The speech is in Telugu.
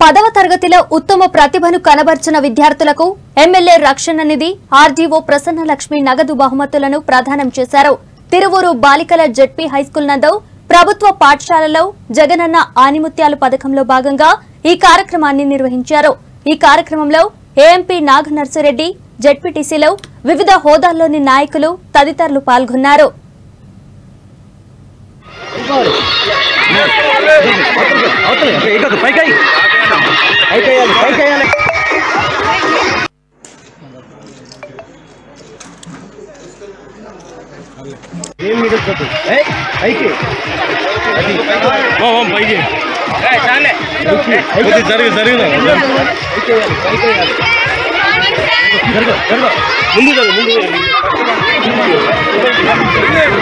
పదవ తరగతిలో ఉత్తమ ప్రతిభను కనబర్చిన విద్యార్థులకు ఎమ్మెల్యే రక్షణ నిధి ఆర్డీఓ ప్రసన్నలక్ష్మి నగదు బహుమతులను ప్రదానం చేశారు తిరువూరు బాలికల జడ్పీ హైస్కూల్ నందు ప్రభుత్వ పాఠశాలలో జగనన్న ఆనిముత్యాలు పథకంలో భాగంగా ఈ కార్యక్రమాన్ని నిర్వహించారు ఈ కార్యక్రమంలో ఏఎంపీ నాగ నర్సిరెడ్డి జడ్పీటీసీలో వివిధ హోదాల్లోని నాయకులు తదితరులు పాల్గొన్నారు ఇటు పైకి పైకి వేయాలి పైకి వేయాలి ఏం మీద చెప్పు ఏయ్, పైకి అది పైకి పైకి జరిగి జరిగిందా పైకి వేయాలి పైకి వేయాలి జరగ జరగ ముందు జరుగు ముందు